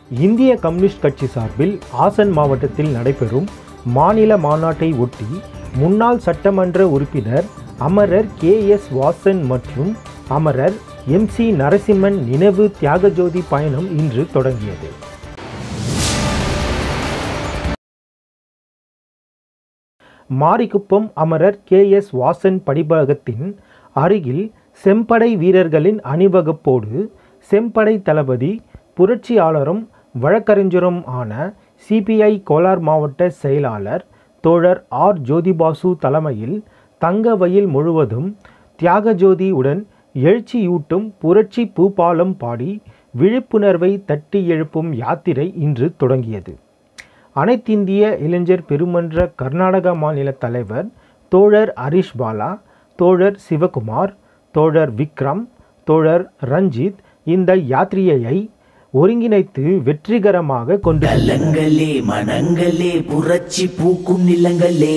இந்திய கம்யூனிஸ்ட் கட்சி சார்பில் ஆசன் மாவட்டத்தில் நடைபெறும் மாநில மாநாட்டை ஒட்டி முன்னாள் சட்டமன்ற உறுப்பினர் அமரர் கே எஸ் வாசன் மற்றும் அமரர் எம் சி நரசிம்மன் நினைவு தியாகஜோதி பயணம் இன்று தொடங்கியது மாரிக்குப்பம் அமரர் கே எஸ் வாசன் படிபகத்தின் அருகில் செம்படை வீரர்களின் அணிவகுப்போடு செம்படை தளபதி புரட்சியாளரும் வழக்கறிஞரும் ஆன சிபிஐ கோலார் மாவட்ட செயலாளர் தோழர் ஆர் ஜோதிபாசு தலைமையில் தங்கவயல் முழுவதும் தியாகஜோதி உடன் எழுச்சியூட்டும் புரட்சி பூபாலம் பாடி விழிப்புணர்வை தட்டி எழுப்பும் யாத்திரை இன்று தொடங்கியது அனைத்திந்திய இளைஞர் பெருமன்ற கர்நாடக மாநில தலைவர் தோழர் ஹரிஷ் பாலா தோழர் சிவகுமார் தோழர் விக்ரம் தோழர் ரஞ்சித் இந்த யாத்திரையை ஒருங்கிணைத்து வெற்றிகரமாக கொண்டு கலங்களே மனங்களே புரட்சி பூக்கும் நிலங்களே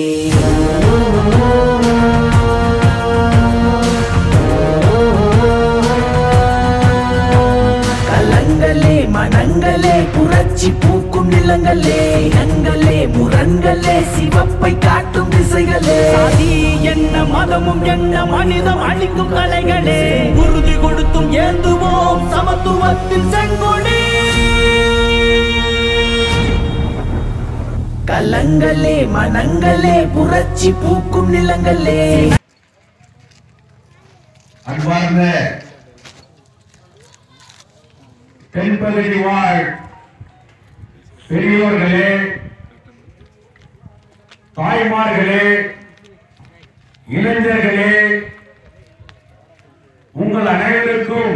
கலங்களே மனங்களே புரட்சி பூக்கும் நிலங்களே இனங்களே முரண்களே சிவப்பை காட்டும் திசைகளே சாதி என்ன மதமும் என்ன மனிதம் அழிக்கும் கலைகளே உறுதி கொடுத்தும் ஏந்துவோம் சமத்துவத்தின் செங்கொடி கலங்களே மனங்களே புரட்சி பூக்கும் நிலங்களே அன்பார்ந்த தென்பகுதி வாழ் பெரியோர்களே தாய்மார்களே இளைஞர்களே உங்கள் அனைவருக்கும்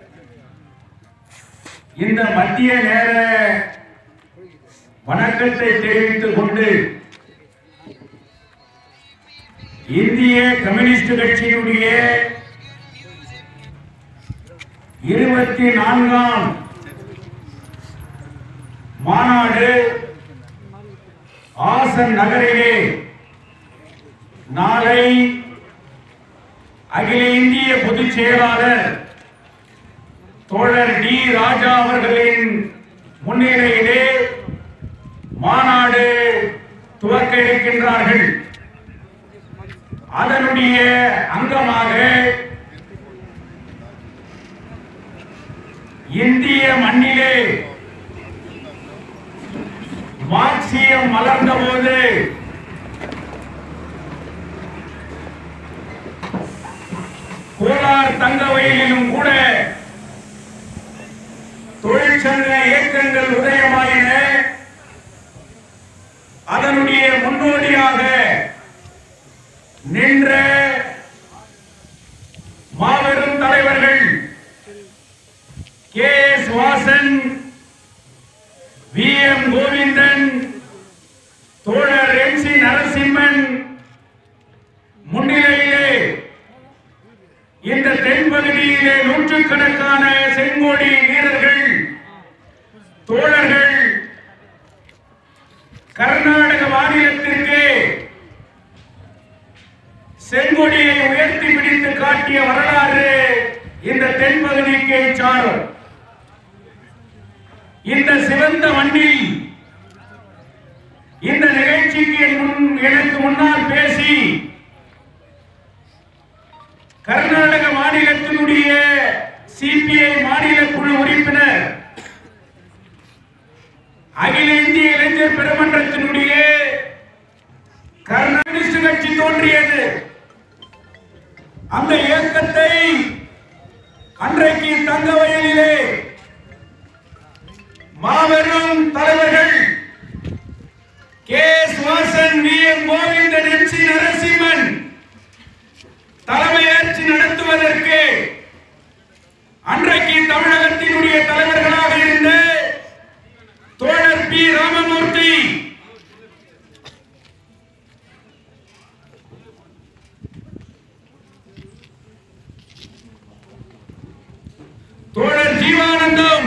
இந்த மத்திய நேர வணக்கத்தை தெரிவித்துக் கொண்டு இந்திய கம்யூனிஸ்ட் கட்சியினுடைய இருபத்தி நான்காம் மாநாடு ஆசன் நகரிலே நாளை அகில இந்திய பொதுச் செயலாளர் தோழர் டி ராஜா அவர்களின் முன்னிலையிலே மாநாடு துவக்க இருக்கின்றார்கள் அதனுடைய அங்கமாக இந்திய மண்ணிலே மார்க்சியம் மலர்ந்தபோது கோலார் தங்க வயலிலும் கூட தொழிற்சங்க இயக்கங்கள் உதயமாயின அதனுடைய முன்னோடியாக நின்ற மாபெரும் தலைவர்கள் K S Vasan V M Govindan தோழர் எம் சி நரசிம்மன் முன்னிலையிலே இந்த தென்பகுதியிலே நூற்றுக்கணக்கான செங்கோடி வீரர்கள் தோழர்கள் கர்நாடக மாநிலத்திற்கு செங்கொடியை உயர்த்தி பிடித்து காட்டிய வரலாறு இந்த தென்பகுதிக்கு சாரும் இந்த சிவந்த மண்ணில் இந்த நிகழ்ச்சிக்கு என் முன் எனக்கு முன்னால் பேசி கர்நாடக மாநிலத்தினுடைய சிபிஐ மாநில குழு உறுப்பினர் அகில இந்திய இளைஞர் பெருமன்றத்தினுடைய கர்நாடக கட்சி தோன்றியது அந்த இயக்கத்தை அன்றைக்கு தங்க வயலிலே மாபெரும் தலைவர்கள் K S Vasan V M Govindan M C Narasimhan தலைமையேற்று நடத்துவதற்கு அன்றைக்கு தமிழகத்தினுடைய தலைவர்களாக இருந்த தோழர் பி ராமமூர்த்தி தோழர் ஜீவானந்தம்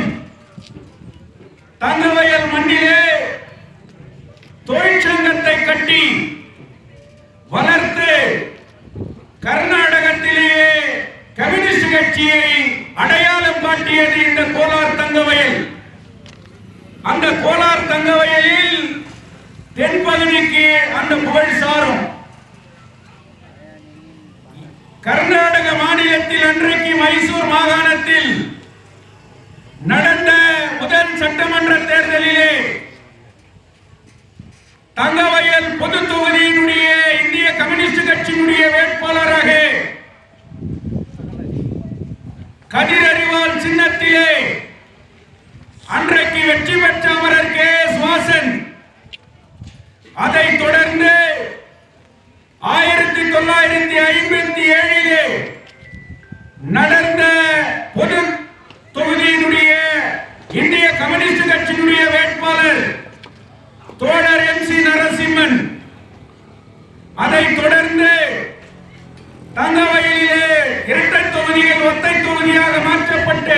தங்கவயல் மண்ணிலே தொழிற்சங்கத்தை கட்டி வளர்த்து கர்நாடகத்திலேயே கம்யூனிஸ்ட் கட்சியை அடையாளம் காட்டியது இந்த கோலார் தங்கவயல் அந்த கோலார் தங்க வயலில் தென்பகுதிக்கு அந்த புகழ் சாரும் கர்நாடக மாநிலத்தில் அன்றைக்கு மைசூர் மாகாணத்தில் நடந்த முதல் சட்டமன்ற தேர்தலிலே தங்கவயல் பொது தொகுதியினுடைய இந்திய கம்யூனிஸ்ட் கட்சியினுடைய வேட்பாளராக கதிரறிவால் சின்னத்திலே அன்றைக்கு வெற்றி பெற்ற அமரர் கே எஸ் வாசன் அதைத் தொடர்ந்து ஆயிரத்தி தொள்ளாயிரத்தி ஐம்பத்தி ஏழிலே நடந்த பொது தொகுதியினுடைய இந்திய கம்யூனிஸ்ட் கட்சியினுடைய வேட்பாளர் தோழர் எம் சி நரசிம்மன் அதைத் தொடர்ந்து தங்கவயலிலே இரட்டை தொகுதிகள் ஒத்தை தொகுதியாக மாற்றப்பட்டு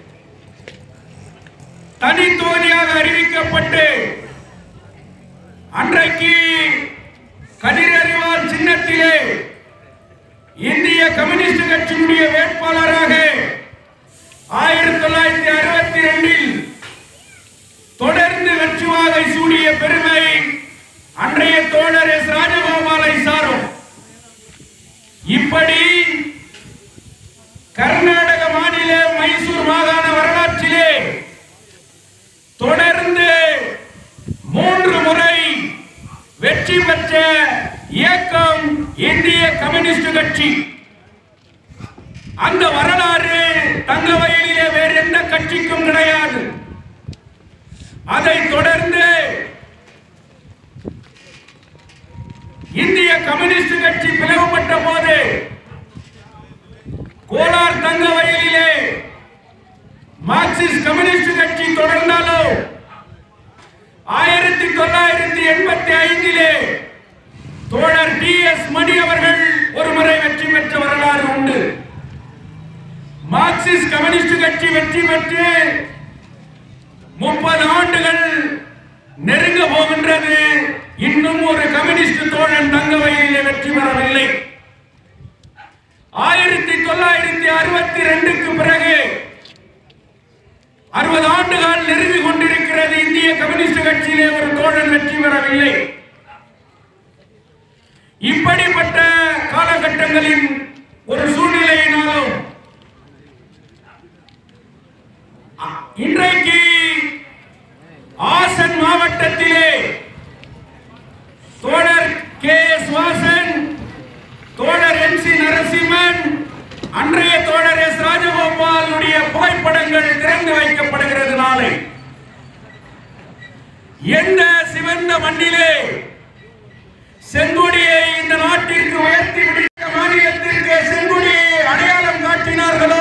தனி தொகுதியாக அறிவிக்கப்பட்டு அன்றைக்கு கதிரறிவால் சின்னத்திலே இந்திய கம்யூனிஸ்ட் கட்சியினுடைய வேட்பாளராக ஆயிரத்தி தொள்ளாயிரத்தி அறுபத்தி ரெண்டில் தொடர்ந்து வெற்றுவாகை சூடிய பெருமை அன்றைய தோழர் எஸ் ராஜகோபாலை சாரும் இப்படி கர்நாடக மாநில மைசூர் மாகாண வரலாற்றிலே தொடர்ந்து மூன்று முறை வெற்றி பெற்ற இயக்கம் இந்திய கம்யூனிஸ்ட் கட்சி அந்த வரலாறு தங்க வயலிலே வேறு எந்த கட்சிக்கும் கிடையாது அதைத் தொடர்ந்து இந்திய கம்யூனிஸ்ட் கட்சி பிளவுபட்ட போது கோலார் தங்க வயலிலே மார்க்சிஸ்ட் கம்யூனிஸ்ட் கட்சி தொடர்ந்தாலும் ஆயிரத்தி தொள்ளாயிரத்தி எண்பத்தி ஐந்திலே தோழர் டி எஸ் மணி அவர்கள் ஒரு முறை வெற்றி பெற்ற வரலாறு உண்டு மார்க்சிஸ்ட் கம்யூனிஸ்ட் கட்சி வெற்றி பெற்று முப்பது ஆண்டுகள் நெருங்க போகின்றது இன்னும் ஒரு கம்யூனிஸ்ட் தோழன் தங்க வயலிலே வெற்றி பெறவில்லை ஆயிரத்தி தொள்ளாயிரத்தி அறுபத்தி ரெண்டுக்கு பிறகு அறுபது ஆண்டுகள் நெருங்கி கொண்டிருக்கிறது இந்திய கம்யூனிஸ்ட் கட்சியிலே ஒரு தோழன் வெற்றி பெறவில்லை இப்படிப்பட்ட காலகட்டங்களின் ஒரு சூழ்நிலையினாலும் அ- இன்றைக்கு ஆசன் மாவட்டத்திலே தோழர் கே எஸ் வாசன் தோழர் எம் சி நரசிம்மன் அன்றைய தோழர் எஸ் ராஜகோபாலுடைய புகைப்படங்கள் திறந்து வைக்கப்படுகிறது நாளை எந்த சிவந்த மண்ணிலே செங்கொடியை இந்த நாட்டிற்கு உயர்த்தி பிடித்த மாநிலத்திற்கு செங்கொடியை அடையாளம் காட்டினார்களோ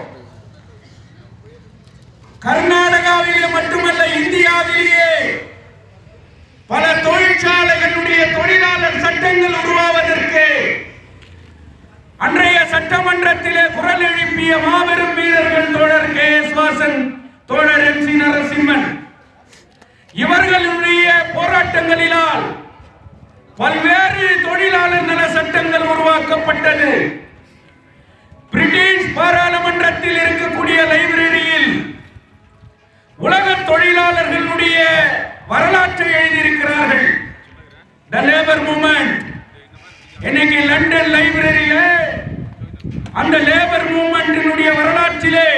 கர்நாடகாவிலே மட்டுமல்ல இந்தியாவிலேயே பல தொழிற்சாலைகளுடைய தொழிலாளர் சட்டங்கள் உருவாவதற்கு அன்றைய சட்டமன்றத்திலே குரல் எழுப்பிய மாபெரும் வீரர்கள் தோழர் கே எஸ் வாசன் தோழர் எம் சி நரசிம்மன் இவர்களுடைய போராட்டங்களினால் பல்வேறு தொழிலாளர் நல சட்டங்கள் உருவாக்கப்பட்டது பிரிட்டிஷ் பாராளுமன்றத்தில் இருக்கக்கூடிய லைப்ரரியில் உலக தொழிலாளர்களுடைய வரலாற்றை எழுதியிருக்கிறார்கள் த லேபர் மூமெண்ட் இன்னைக்கு லண்டன் லைப்ரரியில அந்த லேபர் மூமெண்டினுடைய வரலாற்றிலே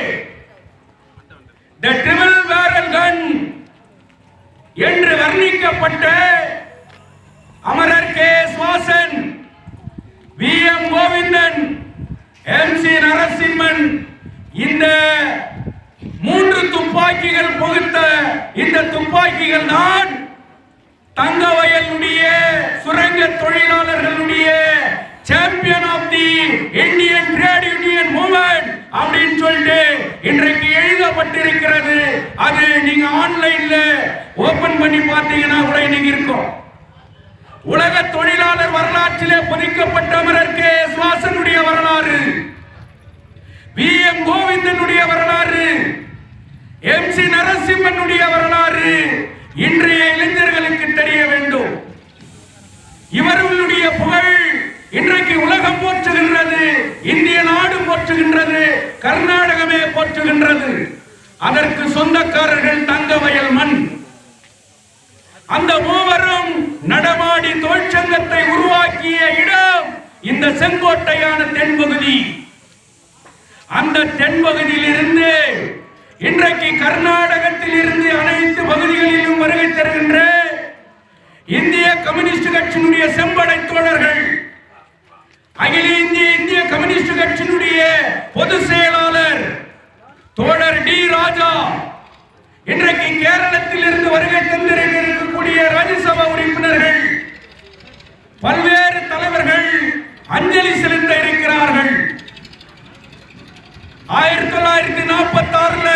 த ட்ரிபிள் பேரல் கன் என்று வர்ணிக்கப்பட்ட அமரர் K S Vasan V M Govindan M C Narasimhan இந்த மூன்று துப்பாக்கிகள் புகுத்த இந்த துப்பாக்கிகள் தான் தங்கவயலுடைய சுரங்க தொழிலாளர்களுடைய champion of the Indian trade union movement அப்படின்னு சொல்லிட்டு இன்றைக்கு எழுதப்பட்டிருக்கிறது அது நீங்க ஆன்லைன்ல ஓபன் பண்ணி பார்த்தீங்கன்னா கூட இன்னைக்கு இருக்கும் உலக தொழிலாளர் வரலாற்றிலே பொதிக்கப்பட்ட அமரர் கே எஸ் வாசனுடைய வரலாறு வி எம் கோவிந்தனுடைய வரலாறு எம் சி நரசிம்மனுடைய வரலாறு இன்றைய இளைஞர்களுக்கு தெரிய வேண்டும் இவர்களுடைய புகழ் இன்றைக்கு உலகம் போற்றுகின்றது இந்திய நாடு போற்றுகின்றது கர்நாடகமே போற்றுகின்றது அதற்கு சொந்தக்காரர்கள் தங்கவயல் மண் அந்த மூவரும் நடமாடி தொழிற்சங்கத்தை உருவாக்கிய இடம் இந்த செங்கோட்டையான தென்பகுதி அந்த தென்பகுதியில் இருந்து இன்றைக்கு கர்நாடகத்தில் இருந்து அனைத்து பகுதிகளிலும் வருகை தருகின்ற இந்திய கம்யூனிஸ்ட் கட்சியினுடைய செம்படை தோழர்கள் அகில இந்திய இந்திய கம்யூனிஸ்ட் கட்சியினுடைய பொதுச் செயலாளர் தோழர் டி ராஜா இன்றைக்கு கேரளத்தில் இருந்து வருகை தந்திருக்கக்கூடிய ராஜ்யசபா உறுப்பினர்கள் பல்வேறு தலைவர்கள் அஞ்சலி செலுத்த இருக்கிறார்கள் ஆயிரத்தி தொள்ளாயிரத்தி நாற்பத்தி ஆறுல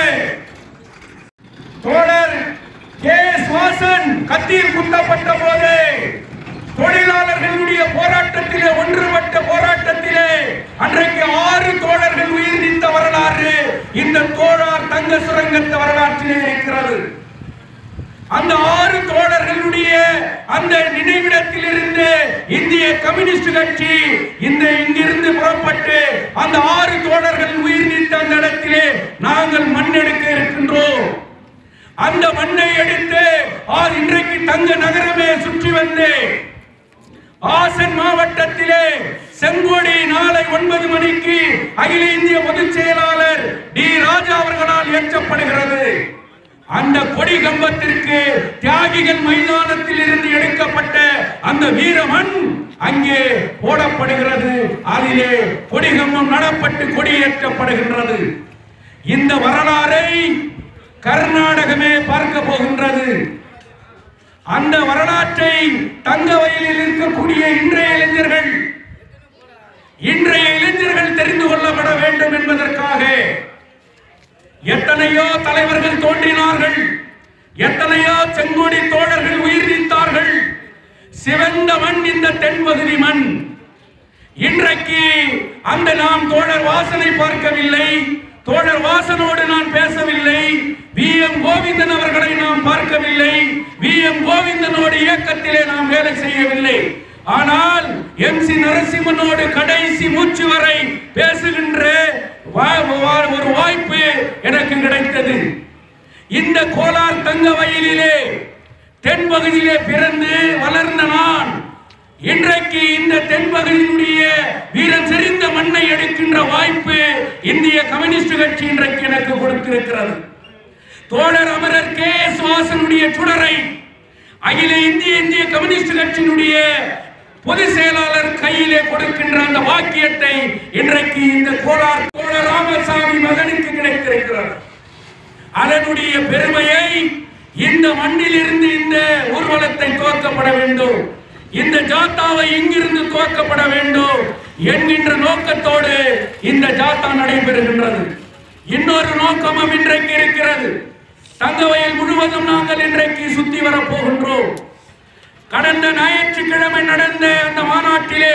தோழர் கே எஸ் வாசன் கத்தியில் குத்தப்பட்ட போது தொழிலாளர்களுடைய போராட்டத்திலே ஒன்றுபட்ட போராட்டத்திலே அன்றைக்கு ஆறு தோழர்கள் உயிர் நீத்த வரலாறு இந்த தோழர் தங்க சுரங்கத்த வரலாற்றிலே இருக்கிறது அந்த ஆறு தோழர்களுடைய அந்த நினைவிடத்தில் இருந்து இந்திய கம்யூனிஸ்ட் கட்சி இந்த இங்கிருந்து புறப்பட்டு அந்த ஆறு தோழர்கள் உயிர் நீத்த அந்த இடத்திலே நாங்கள் மண் எடுக்க இருக்கின்றோம் அந்த மண்ணை எடுத்து ஆ, இன்றைக்கு தங்க நகரமே சுற்றி வந்து ஆசன் மாவட்டத்திலே செங்கோடி நாளை ஒன்பது மணிக்கு அகில இந்திய பொதுச் செயலாளர் டி ராஜா அவர்களால் ஏற்றப்படுகிறது அந்த கொடி கம்பத்திற்கு தியாகிகள் மைதானத்தில் இருந்து எடுக்கப்பட்ட அந்த வீரமண் அங்கே போடப்படுகிறது அதிலே கொடிகம்பம் நடப்பட்டு கொடியேற்றப்படுகின்றது இந்த வரலாறை கர்நாடகமே பார்க்க போகின்றது அந்த வரலாற்றை தங்க வயலில் இருக்கக்கூடிய இன்றைய இளைஞர்கள் இன்றைய இளைஞர்கள் தெரிந்து கொள்ளப்பட வேண்டும் என்பதற்காக எத்தனையோ தலைவர்கள் தோன்றினார்கள் எத்தனையோ செங்கோடி தோழர்கள் உயிர் நீத்தார்கள் சிவந்த மண் இந்த தென்பகுதி மண் இன்றைக்கு அந்த நாம் தோழர் வாசனை பார்க்கவில்லை தோழர் வாசனோடு நான் பேசவில்லை வி எம் கோவிந்தன் அவர்களை நாம் பார்க்கவில்லை வி எம் கோவிந்தனோடு இயக்கத்திலே நாம் வேலை செய்யவில்லை ஆனால் எம் சி நரசிம்மனோடு கடைசி மூச்சு வரை பேசுகின்ற வா- வா- ஒரு வாய்ப்பு எனக்கு கிடைத்தது இந்த கோலார் தங்க வயலிலே தென்பகுதியிலே பிறந்து வளர்ந்த நான் இன்றைக்கு இந்த தென்பகுதியினுடைய வீரன் செறிந்த மண்ணை எடுக்கின்ற வாய்ப்பு இந்திய கம்யூனிஸ்ட் கட்சி இன்றைக்கு எனக்கு கொடுத்திருக்கிறது தோழர் அமரர் கே எஸ் வாசனுடைய சுடரை அகில இந்திய இந்திய கம்யூனிஸ்ட் கட்சியினுடைய பொதுச் செயலாளர் கையிலே கொடுக்கின்ற அந்த வாக்கியத்தை இன்றைக்கு இந்த கோலார் தோழர் ராமசாமி மகனுக்கு கிடைத்திருக்கிறது அதனுடைய பெருமையை இந்த மண்ணில் இருந்து இந்த ஊர்வலத்தை துவக்கப்பட வேண்டும் இந்த ஜாத்தாவை இங்கிருந்து துவக்கப்பட வேண்டும் என்கின்ற நோக்கத்தோடு இந்த ஜாத்தா நடைபெறுகின்றது இன்னொரு நோக்கமும் இன்றைக்கு இருக்கிறது தங்கவயல் முழுவதும் நாங்கள் இன்றைக்கு சுத்தி வரப் போகின்றோம் கடந்த ஞாயிற்றுக்கிழமை நடந்த அந்த மாநாட்டிலே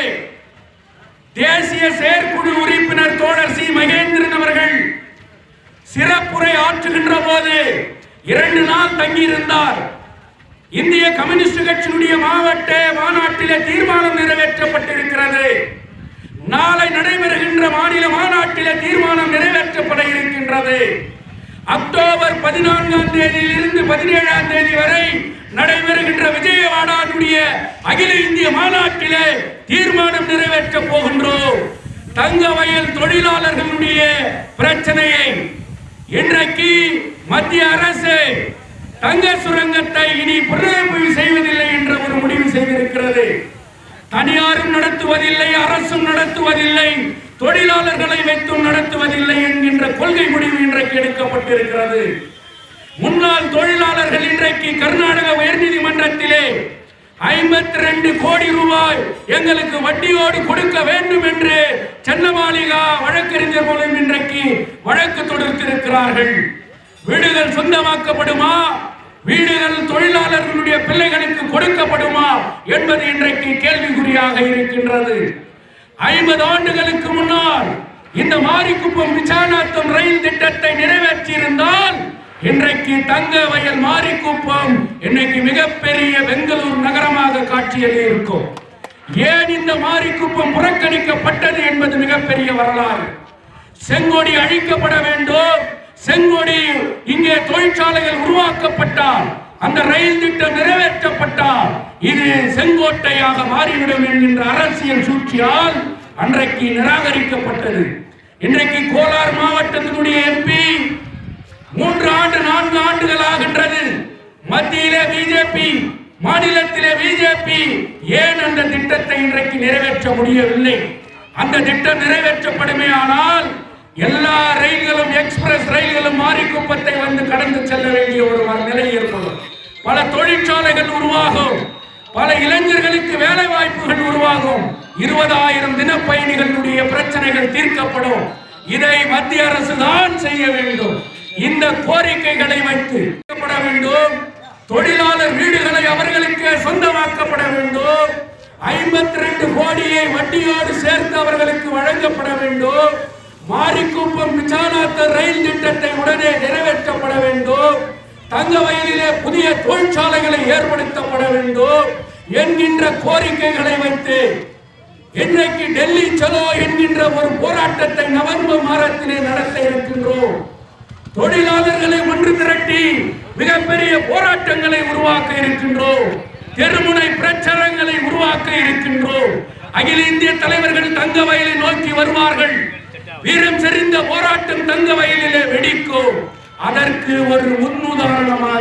தேசிய செயற்குழு உறுப்பினர் தோழர் சி மகேந்திரன் அவர்கள் சிறப்புரை ஆற்றுகின்ற போது இரண்டு நாள் தங்கியிருந்தார் இந்திய கம்யூனிஸ்ட் கட்சியினுடைய மாவட்ட மாநாட்டிலே தீர்மானம் நிறைவேற்றப்பட்டிருக்கிறது நாளை நடைபெறுகின்ற மாநில மாநாட்டிலே தீர்மானம் நிறைவேற்றப்பட இருக்கின்றது அக்டோபர் பதினான்காம் தேதியிலிருந்து பதினேழாம் தேதி வரை நடைபெறுகின்ற விஜயவாடாவுடைய அகில இந்திய மாநாட்டிலே தீர்மானம் நிறைவேற்ற போகின்றோம் தங்க வயல் தொழிலாளர்களுடைய பிரச்சனையை இன்றைக்கு மத்திய அரசு தங்க சுரங்கத்தை இனி புனரமைப்பு செய்வதில்லை என்ற ஒரு முடிவு செய்திருக்கிறது தனியாரும் நடத்துவதில்லை அரசும் நடத்துவதில்லை தொழிலாளர்களை வைத்தும் நடத்துவதில்லை என்கின்ற கொள்கை முடிவு இன்றைக்கு எடுக்கப்பட்டிருக்கிறது முன்னாள் தொழிலாளர்கள் இன்றைக்கு கர்நாடக உயர்நீதிமன்றத்திலே ஐம்பத்தி ரெண்டு கோடி ரூபாய் எங்களுக்கு வட்டியோடு கொடுக்க வேண்டும் என்று சென்னமாளிகா வழக்கறிஞர் மூலம் இன்றைக்கு வழக்கு தொடுத்திருக்கிறார்கள் வீடுகள் சொந்தமாக்கப்படுமா வீடுகள் தொழிலாளர்களுடைய பிள்ளைகளுக்கு கொடுக்கப்படுமா என்பது இன்றைக்கு கேள்விக்குறியாக இருக்கின்றது ஐம்பது ஆண்டுகளுக்கு முன்னால் இந்த மாரிக்குப்பம் விசானாத்தம் ரயில் திட்டத்தை நிறைவேற்றியிருந்தால் இன்றைக்கு தங்க வயல் மாரிக்குப்பம் இன்னைக்கு மிகப்பெரிய பெங்களூர் நகரமாக காட்சியது இருக்கும் ஏன் இந்த மாரிக்குப்பம் புறக்கணிக்கப்பட்டது என்பது மிகப்பெரிய வரலாறு செங்கோடி அழிக்கப்பட வேண்டும் செங்கோடி இங்கே தொழிற்சாலைகள் உருவாக்கப்பட்டால் அந்த ரயில் திட்டம் நிறைவேற்றப்பட்டால் இது செங்கோட்டையாக மாறிவிடும் என்கின்ற அரசியல் சூழ்ச்சியால் அன்றைக்கு நிராகரிக்கப்பட்டது இன்றைக்கு கோலார் மாவட்டத்தினுடைய எம்பி மூன்று ஆண்டு நான்கு ஆண்டுகள் ஆகின்றது மத்தியிலே பிஜேபி மாநிலத்திலே பிஜேபி ஏன் அந்த திட்டத்தை இன்றைக்கு நிறைவேற்ற முடியவில்லை அந்த திட்டம் நிறைவேற்றப்படுமே ஆனால் எல்லா ரயில்களும் எக்ஸ்பிரஸ் ரயில்களும் மாரிக்குப்பத்தை வந்து கடந்து செல்ல வேண்டிய ஒரு நிலை ஏற்படும் பல தொழிற்சாலைகள் உருவாகும் பல இளைஞர்களுக்கு வேலை வாய்ப்புகள் உருவாகும் இருபதாயிரம் தினப்பயணிகளுடைய பிரச்சனைகள் தீர்க்கப்படும் இதை மத்திய அரசு தான் செய்ய வேண்டும் இந்த கோரிக்கைகளை வைத்து செய்யப்பட வேண்டும் தொழிலாளர் வீடுகளை அவர்களுக்கு சொந்தமாக்கப்பட வேண்டும் ஐம்பத்தி ரெண்டு கோடியை வட்டியோடு சேர்த்து அவர்களுக்கு வழங்கப்பட வேண்டும் மாரிக்குப்பம் பிச்சானாத்தர் ரயில் திட்டத்தை உடனே நிறைவேற்றப்பட வேண்டும் தங்க வயலிலே புதிய தொழிற்சாலைகளை ஏற்படுத்தப்பட வேண்டும் என்கின்ற கோரிக்கைகளை வைத்து இன்றைக்கு டெல்லி சலோ என்கின்ற ஒரு போராட்டத்தை நவம்பர் மாதத்திலே நடத்த இருக்கின்றோம் தொழிலாளர்களை ஒன்று திரட்டி மிகப்பெரிய போராட்டங்களை உருவாக்க இருக்கின்றோம் தெருமுனை பிரச்சாரங்களை உருவாக்க இருக்கின்றோம் அகில இந்திய தலைவர்கள் தங்க வயலை நோக்கி வருவார்கள் வீரம் செறிந்த போராட்டம் தங்க வயலிலே வெடிக்கும் அதற்கு ஒரு முன்னுதாரணமாக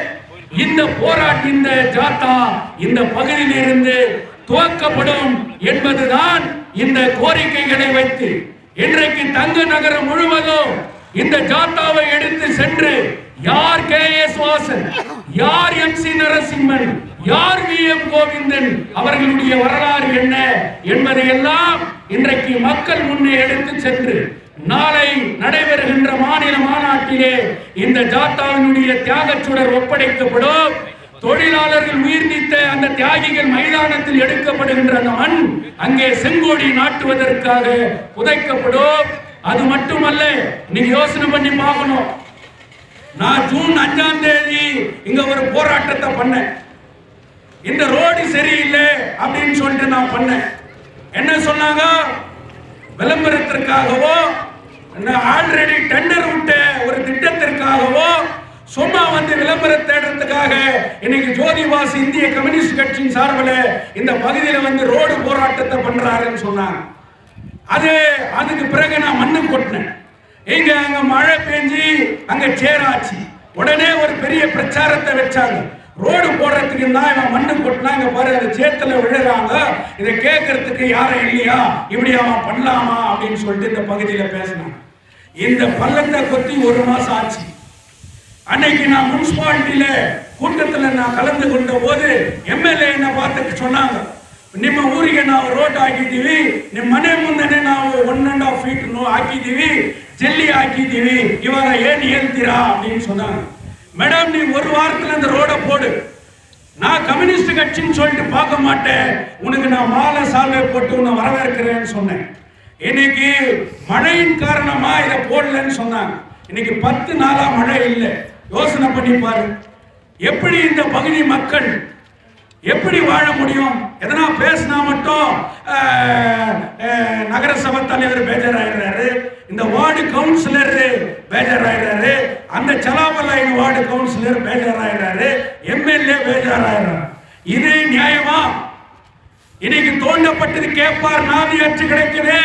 இந்த போராட்ட இந்த ஜாத்தா இந்த பகுதியில் இருந்து துவக்கப்படும் என்பதுதான் இந்த கோரிக்கைகளை வைத்து இன்றைக்கு தங்க நகரம் முழுவதும் இந்த ஜாத்தாவை எடுத்து சென்று யார் கே எஸ் வாசன் யார் எம் சி நரசிம்மன் யார் வி எம் கோவிந்தன் அவர்களுடைய வரலாறு என்ன என்பதை எல்லாம் இன்றைக்கு மக்கள் முன்னே எடுத்து சென்று நாளை நடைபெறுகின்ற மாநில மாநாட்டிலே இந்த ஜாத்தாவினுடைய தியாகச் சுடர் ஒப்படைக்கப்படும் தொழிலாளர்கள் உயிர் நீத்த அந்த தியாகிகள் மைதானத்தில் எடுக்கப்படுகின்ற அந்த மண் அங்கே செங்கோடி நாட்டுவதற்காக புதைக்கப்படும் அது மட்டுமல்ல நீங்க யோசனை பண்ணி பார்க்கணும் நான் ஜூன் அஞ்சாம் தேதி இங்க ஒரு போராட்டத்தை பண்ணேன் இந்த ரோடு சரியில்லை அப்படின்னு சொல்லிட்டு நான் பண்ணேன் என்ன சொன்னாங்க விளம்பரத்திற்காகவோ ஆல்ரெடி டெண்டர் விட்ட ஒரு திட்டத்திற்காகவோ சும்மா வந்து விளம்பரம் தேடுறதுக்காக இன்னைக்கு ஜோதிவாஸ் இந்திய கம்யூனிஸ்ட் கட்சியின் சார்பில் இந்த பகுதியில் வந்து ரோடு போராட்டத்தை பண்றாருன்னு சொன்னாங்க அது அதுக்கு பிறகு நான் மண்ணு கொட்டினேன் இங்க அங்க மழை பெஞ்சு அங்க சேராச்சு உடனே ஒரு பெரிய பிரச்சாரத்தை வச்சாங்க ரோடு போடுறதுக்கு தான் இவன் மண்ணு கொட்டினா இங்க பாரு அந்த சேத்துல விழுறாங்க இதை கேட்கறதுக்கு யாரும் இல்லையா இப்படி அவன் பண்ணலாமா அப்படின்னு சொல்லிட்டு இந்த பகுதியில பேசினான் இந்த பள்ளத்தை கொத்தி ஒரு மாசம் ஆச்சு அன்னைக்கு நான் முனிசிபாலிட்டியில கூட்டத்துல நான் கலந்து கொண்ட போது ಎಮ್ಎಲ್ಎ என்ன பார்த்து சொன்னாங்க ನಿಮ್ಮ ಊರಿಗೆ ನಾವು ರೋಡ್ ಹಾಕಿದ್ದೀವಿ ನಿಮ್ಮ ಮನೆ ಮುಂದೆನೆ ನಾವು ಒನ್ ಅಂಡ್ ಹಾಫ್ ಫೀಟ್ ಹಾಕಿದ್ದೀವಿ ஜல்லி ஆக்கிದ್ದೀವಿ இவங்க ஏன் ಹೇಳ್ತೀರಾ அப்படின்னு சொன்னாங்க மேடம் நீ ஒரு வாரத்துல இந்த ரோட போடு நான் கம்யூனிஸ்ட் கட்சின்னு சொல்லிட்டு பார்க்க மாட்டேன் உனக்கு நான் மாலை சால்வை போட்டு உன்னை வரவேற்கிறேன்னு சொன்னேன் இன்னைக்கு மழையின் காரணமா இதை போடலன்னு சொன்னாங்க இன்னைக்கு பத்து நாளா மழை இல்லை யோசனை பண்ணி பாரு எப்படி இந்த பகுதி மக்கள் எப்படி வாழ முடியும் எதனா பேசினா மட்டும் அஹ், அஹ், நகரசபை தலைவர் பேஜராயிடுறாரு இந்த வார்டு கவுன்சிலர் பேஜராயிடுறாரு அந்த சலாபல்லாயின் வார்டு கவுன்சிலர் பேஜராயிடுறாரு எம்எல்ஏ பேஜராயிடுறாரு இது நியாயமா இன்னைக்கு தோண்டப்பட்டது கேட்பார் நாதி அச்சு கிடைக்குது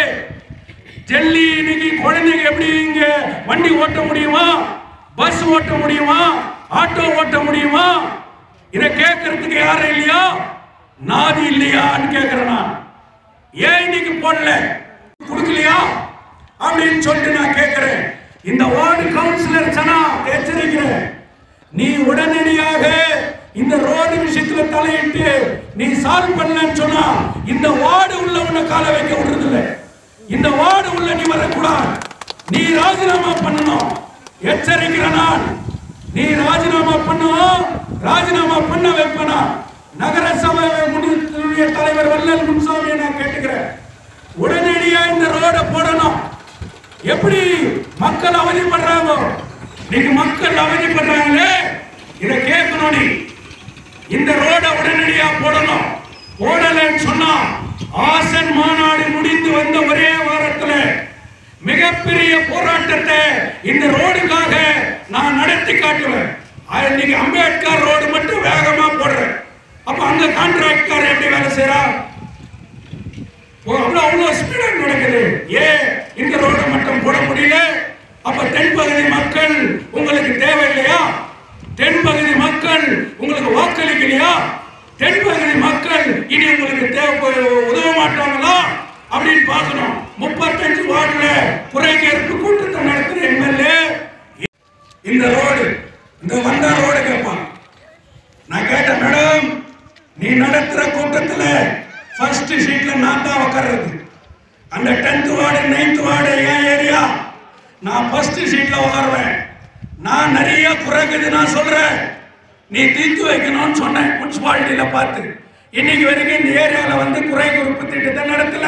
ஜல்லி இன்னைக்கு குழந்தைங்க எப்படி இங்க வண்டி ஓட்ட முடியுமா பஸ் ஓட்ட முடியுமா ஆட்டோ ஓட்ட முடியுமா இதை கேட்கறதுக்கு யாரும் இல்லையா நாதி இல்லையான்னு கேட்கிறேன் நான் ஏன் இன்னைக்கு போடல கொடுக்கலையா அப்படின்னு சொல்லிட்டு நான் கேட்கிறேன் இந்த வார்டு கவுன்சிலர் சனா எச்சரிக்கிறேன் நீ உடனடியாக இந்த ரோடு விஷயத்துல தலையிட்டு நீ சால்வ் பண்ணலன்னு சொன்னா இந்த வார்டு உள்ள உன்னை கால வைக்க விடுறதில்ல இந்த வார்டு உள்ள நீ வரக்கூடாது நீ ராஜினாமா பண்ணணும் எச்சரிக்கிற நான் நீ ராஜினாமா பண்ணணும் ராஜினாமா பண்ண வைப்பனா நகரசபை முன்னிலைய தலைவர் வல்லல் முன்சாமியை நான் கேட்டுக்கிறேன் உடனடியா இந்த ரோட போடணும் எப்படி மக்கள் அவதிப்படுறாங்க நீங்க மக்கள் அவதிப்படுறாங்களே இதை கேட்கணும் நீ இந்த ரோட உடனடியா போடணும் போடலன்னு சொன்னா ஆசன் மாநாடு முடிந்து வந்த ஒரே வாரத்துல மிகப்பெரிய போராட்டத்தை இந்த ரோடுக்காக நான் நடத்தி காட்டுவேன் அது இன்னைக்கு அம்பேத்கர் ரோடு மட்டும் வேகமா போடுறேன் அப்ப அந்த கான்ட்ராக்டர் எப்படி வேலை செய்யறா ஓ, அவ்வளவு அவ்வளவு ஸ்பீடா நடக்குது ஏன் இந்த ரோட மட்டும் போட முடியல அப்ப தென்பகுதி மக்கள் உங்களுக்கு தேவையில்லையா தென்பகுதி மக்கள் உங்களுக்கு வாக்களிக்கலையா தென்பகுதி மக்கள் இனி உங்களுக்கு தேவை உதவ மாட்டாங்களா அப்படின்னு பார்க்கணும் முப்பத்தஞ்சு வார்டுல குறை கேட்பு கூட்டத்தை நடத்துற எம்எல்ஏ இந்த ரோடு இந்த வந்த ரோடு கேட்பான் நான் கேட்டேன் மேடம் நீ நடத்துற கூட்டத்துல ஃபர்ஸ்ட் சீட்ல நான் தான் உட்கார்றது அந்த டென்த் வார்டு நைன்த் வார்டு என் ஏரியா நான் ஃபர்ஸ்ட் சீட்ல உட்காருவேன் நான் நிறைய குறைக்குது நான் சொல்றேன் நீ தீர்த்து வைக்கணும்னு சொன்னேன் முனிசிபாலிட்டியில பார்த்து இன்னைக்கு வரைக்கும் இந்த ஏரியால வந்து குறை குறிப்பு திட்டத்தை நடத்தல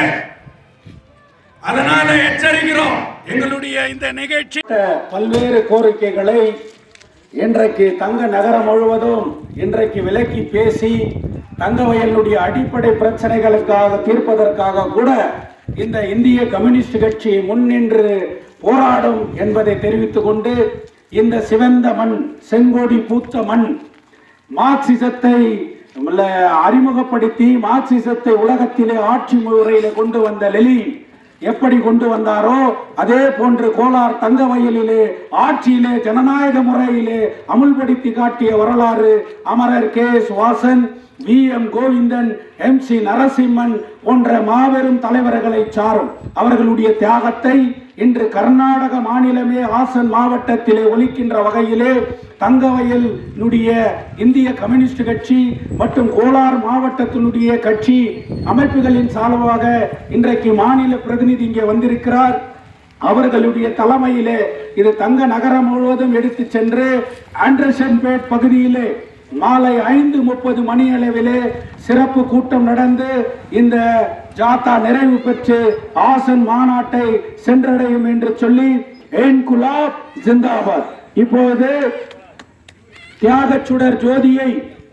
அதனால எச்சரிக்கிறோம் எங்களுடைய இந்த நிகழ்ச்சி பல்வேறு கோரிக்கைகளை இன்றைக்கு தங்க நகரம் முழுவதும் இன்றைக்கு விலக்கி பேசி தங்க வயலுடைய அடிப்படை பிரச்சனைகளுக்காக தீர்ப்பதற்காக கூட இந்த இந்திய கம்யூனிஸ்ட் கட்சி முன்னின்று போராடும் என்பதை தெரிவித்துக் கொண்டு இந்த சிவந்த மண் செங்கோடி பூத்த மண் மார்க்சிசத்தை ல- அறிமுகப்படுத்தி மார்க்சிசத்தை உலகத்திலே ஆட்சி முறையில கொண்டு வந்த லெலின் எப்படி கொண்டு வந்தாரோ அதே போன்று கோலார் தங்க வயலிலே ஆட்சியிலே ஜனநாயக முறையிலே அமுல்படுத்தி காட்டிய வரலாறு அமரர் K S Vasan V M Govindan M C Narasimhan போன்ற மாபெரும் தலைவர்களை சாரும் அவர்களுடைய தியாகத்தை இன்று கர்நாடக மாநிலமே ஆசன் மாவட்டத்திலே ஒலிக்கின்ற வகையிலே தங்கவயலுடைய இந்திய கம்யூனிஸ்ட் கட்சி மற்றும் கோலார் மாவட்டத்தினுடைய கட்சி அமைப்புகளின் சார்பாக இன்றைக்கு மாநில பிரதிநிதி இங்கே வந்திருக்கிறார் அவர்களுடைய தலைமையிலே இது தங்க நகரம் முழுவதும் எடுத்து சென்று ஆண்டர்சன்பேட் பகுதியிலே மாலை ஐந்து முப்பது மணி அளவிலே சிறப்பு கூட்டம் நடந்து இந்த ஜாத்தா நிறைவு பெற்று ஆசன் மாநாட்டை சென்றடையும் என்று சொல்லி ஏன் குலாப் ஜிந்தாபாத் இப்போது தியாகச் சுடர் ஜோதியை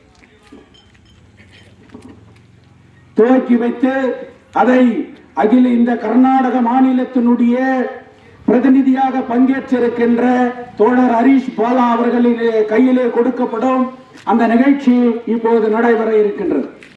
துவக்கி வைத்து அதை அகில இந்த கர்நாடக மாநிலத்தினுடைய பிரதிநிதியாக பங்கேற்றிருக்கின்ற தோழர் ஹரீஷ் பாலா அவர்களின் கையிலே கொடுக்கப்படும் அந்த நிகழ்ச்சி இப்போது நடைபெற இருக்கின்றது